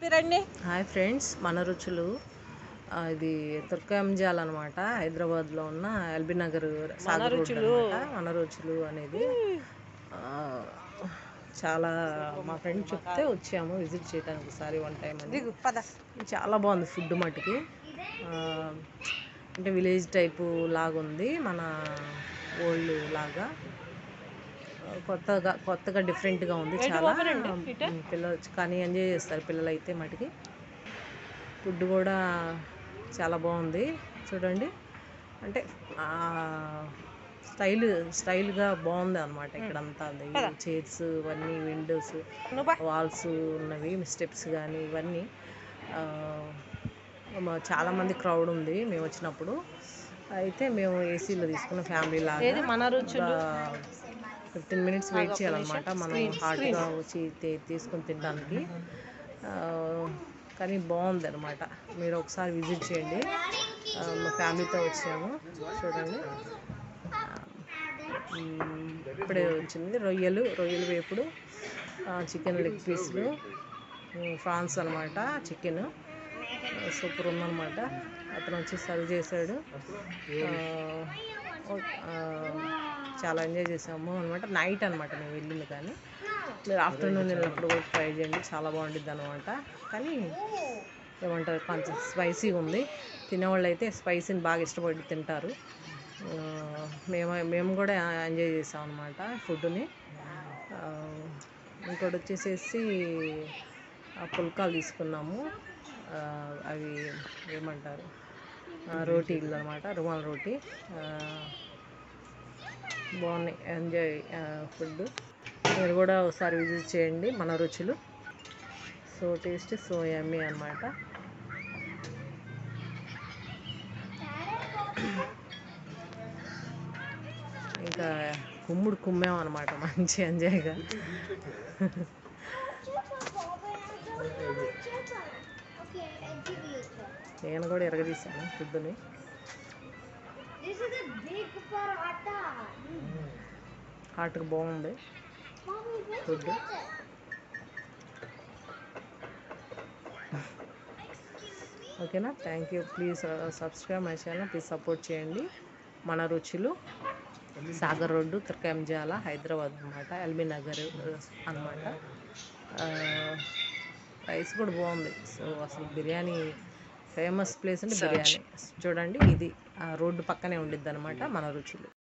చెప్పి రండి hi friends మన రుచులు ఆ, ఇది తుర్కంజాల్ అనమాట హైదరాబాద్లో ఉన్న ఎల్బీ నగర్ సాగర్ రోడ్ అన్నమాట. మన రుచులు అనేది ఆ, చాలా మా ఫ్రెండ్ చెప్తే వచ్చాము విజిట్ చేయడానికి ఒకసారి వన్ టైం అని దిగు పద చాలా బాగుంది ఫుడ్ మటుకి ఆ, అంటే విలేజ్ టైపు లాగా ఉంది మన ఓల్డ్ లాగా ఆ, కొత్తగా కొత్తగా డిఫరెంట్గా ఉంది చాలా ఉమ్, పిల్లలు కానీ ఎంజాయ్ చేస్తారు పిల్లలు అయితే మటుకి ఫుడ్ కూడా చాలా బాగుంది చూడండి అంటే ఆ, స్టైల్ స్టైల్గా బాగుంది అనమాట ఇక్కడంతా చైర్స్ ఇవన్నీ విండోస్ నువ్వు బా. వాల్స్ ఉన్నవి స్టెప్స్ కానీ ఇవన్నీ ఆ, మా- చాలా మంది క్రౌడ్ ఉంది మేము వచ్చినప్పుడు అయితే మేము ఏసీలో తీసుకున్న ఫ్యామిలీ లాగా మన రుచులు ఫిఫ్టీన్ మినిట్స్ వెయిట్ చేయాలన్నమాట మనం హాట్గా వచ్చి తే- తీసుకొని తినడానికి ఆ, కానీ బాగుంది అనమాట మీరు ఒకసారి విజిట్ చేయండి ఆ, మా ఫ్యామిలీతో వచ్చాము చూడండి మ్మ్, ఇప్పుడే వచ్చింది రొయ్యలు రొయ్యలు వేపుడు చికెన్ లెగ్ పీసులు ఫ్రాన్స్ అనమాట చికెన్ సూపర్ ఉందన్నమాట అతను వచ్చి సర్వ్ చేశాడు ఆ, ఓ- ఆ, చాలా ఎంజాయ్ చేసాము అనమాట నైట్ అనమాట మేము వెళ్ళింది కానీ మీరు ఆఫ్టర్నూన్ వెళ్ళినప్పుడు కూడా ట్రై చేయండి చాలా బాగుంటుంది అనమాట కానీ ఏమంటారు కొంచెం స్పైసీగా ఉంది తినేవాళ్ళు అయితే స్పైసీని బాగా ఇష్టపడి తింటారు ఆ, మేము మేము కూడా ఎంజాయ్ చేసాం అనమాట ఫుడ్ని ఇంకోటి వచ్చేసేసి ఆ పుల్కాలు తీసుకున్నాము ఆ, అవి ఏమంటారు ఆ, రోటీలు అనమాట రుమాల్ రోటీ ఆ, బాగున్నాయి ఎంజాయ్ ఫుడ్ మీరు కూడా ఒకసారి విజిట్ చేయండి మన రుచులు సో టేస్ట్ సో యమ్మీ అనమాట ఇంకా కుమ్ముడు కుమ్మాం అనమాట మంచి ఎంజాయ్గా నేను కూడా ఎరగదీశాను ఫుడ్ని This is a big paratha. హాట్గా బాగుంది Mommy, where's ఫుడ్ ఓకేనా thank you please subscribe my channel please support చేయండి మన రుచులు సాగర్ రోడ్డు తుర్కంజాల హైదరాబాద్ అనమాట ఎల్బీ నగర్ అనమాట రైస్ కూడా బాగుంది సో అసలు బిర్యానీ ఫేమస్ ప్లేస్ అంటే బిర్యానీ చూడండి ఇది ఆ రోడ్డు పక్కనే ఉండిద్ది అనమాట మన రుచులు